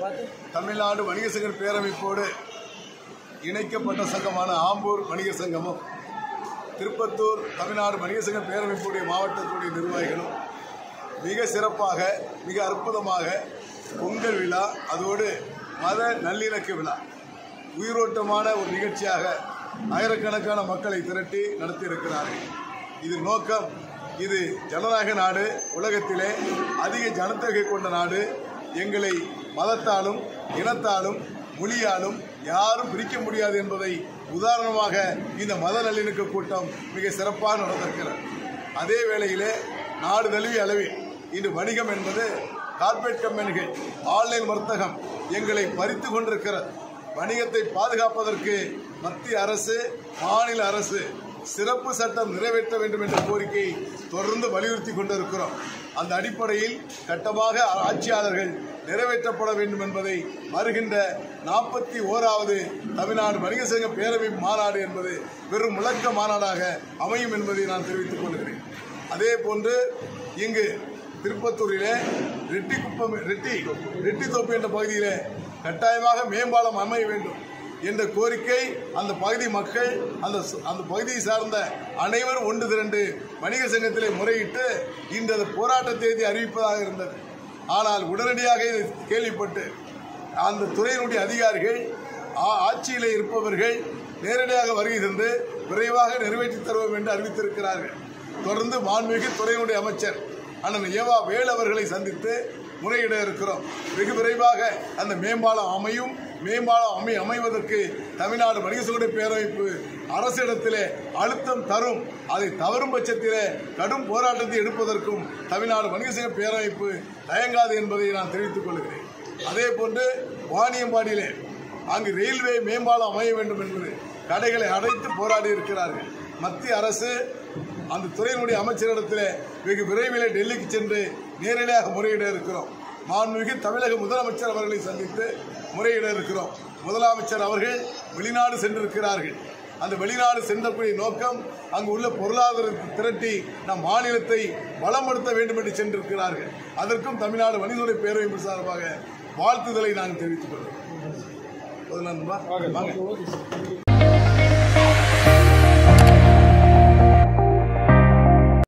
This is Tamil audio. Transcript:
தமிழ்நாடு வணிக சங்க பேரமைப்போடு இணைக்கப்பட்ட சங்கமான ஆம்பூர் வணிக சங்கமும் திருப்பத்தூர் தமிழ்நாடு வணிக சங்க பேரமைப்புடைய மாவட்டத்துடைய நிர்வாகிகளும் மிக சிறப்பாக மிக அற்புதமாக பொங்கல் விழா அதோடு மத நல்லிணக்க விழா உயிரோட்டமான ஒரு நிகழ்ச்சியாக ஆயிரக்கணக்கான மக்களை திரட்டி நடத்தியிருக்கிறார்கள் இது நோக்கம் இது ஜனநாயக நாடு உலகத்திலே அதிக ஜனத்தொகை கொண்ட நாடு எங்களை மதத்தாலும் இனத்தாலும் மொழியாலும் யாரும் பிரிக்க முடியாது என்பதை உதாரணமாக இந்த மத நல்லிணக்க கூட்டம் மிக சிறப்பாக நடந்திருக்கிறது அதே வேளையிலே நாடு தழுவிய அளவில் இன்று வணிகம் என்பது கார்ப்பரேட் கம்பெனிகள் ஆன்லைன் வர்த்தகம் எங்களை பறித்து கொண்டிருக்கிறது வணிகத்தை பாதுகாப்பதற்கு மத்திய அரசு மாநில அரசு சிறப்பு சட்டம் நிறைவேற்ற வேண்டும் என்ற கோரிக்கையை தொடர்ந்து வலியுறுத்தி கொண்டிருக்கிறோம் அந்த அடிப்படையில் கட்டமாக ஆட்சியாளர்கள் நிறைவேற்றப்பட வேண்டும் என்பதை வருகின்ற நாற்பத்தி ஓராவது தமிழ்நாடு வணிக சங்க பேரவை மாநாடு என்பது வெறும் முழக்க மாநாடாக அமையும் என்பதை நான் தெரிவித்துக் கொள்கிறேன் அதே போன்று இங்கு திருப்பத்தூரிலே ரெட்டிக்குப்பம் ரெட்டி ரெட்டித்தோப்பு என்ற பகுதியிலே கட்டாயமாக மேம்பாலம் அமைய வேண்டும் என்ற கோரிக்கை அந்த பகுதி மக்கள் அந்த சு- அந்த பகுதியை சார்ந்த அனைவரும் ஒன்று திரண்டு வணிக சங்கத்திலே முறையிட்டு இந்த போராட்ட தேதி அறிவிப்பதாக இருந்தது ஆனால் உடனடியாக இதை கேள்விப்பட்டு அந்த துறையினுடைய அதிகாரிகள் ஆ- ஆட்சியிலே இருப்பவர்கள் நேரடியாக வருகை தந்து விரைவாக நிறைவேற்றி தருவோம் என்று அறிவித்திருக்கிறார்கள் தொடர்ந்து மாண்புமிகு துறையினுடைய அமைச்சர் அண்ணன் ஏவா வேல் அவர்களை சந்தித்து முறையிட இருக்கிறோம் வெகு விரைவாக அந்த மேம்பாலம் அமையும் மேம்பாலம் அமை அமைவதற்கு தமிழ்நாடு வணிக சங்கடைய பேரமைப்பு அரசிடத்திலே அழுத்தம் தரும் அதை தவறும் பட்சத்திலே கடும் போராட்டத்தை எடுப்பதற்கும் தமிழ்நாடு வணிக சங்க பேரமைப்பு தயங்காது என்பதை நான் தெரிவித்துக் கொள்கிறேன் அதே போன்று வாணியம்பாடியிலே அங்கு ரயில்வே மேம்பாலம் அமைய வேண்டும் என்பது கடைகளை அடைத்து போராடி இருக்கிறார்கள் மத்திய அரசு அந்த துறையினுடைய அமைச்சரிடத்தில் வெகு விரைவில் டெல்லிக்கு சென்று நேரடியாக முறையிட இருக்கிறோம் மாண்புமிகு தமிழக முதலமைச்சர் அவர்களை சந்தித்து முறையிட இருக்கிறோம் முதலமைச்சர் அவர்கள் வெளிநாடு சென்றிருக்கிறார்கள் அந்த வெளிநாடு சென்றக்கூடிய நோக்கம் அங்கு உள்ள பொருளாதாரத்தை திரட்டி நம் மாநிலத்தை வளப்படுத்த வேண்டும் என்று சென்றிருக்கிறார்கள் அதற்கும் தமிழ்நாடு வணிகத்துறை பேரவைப்பு சார்பாக வாழ்த்துதலை நாங்கள் தெரிவித்துக் கொள்கிறோம் போதுமா நண்பா? வாங்க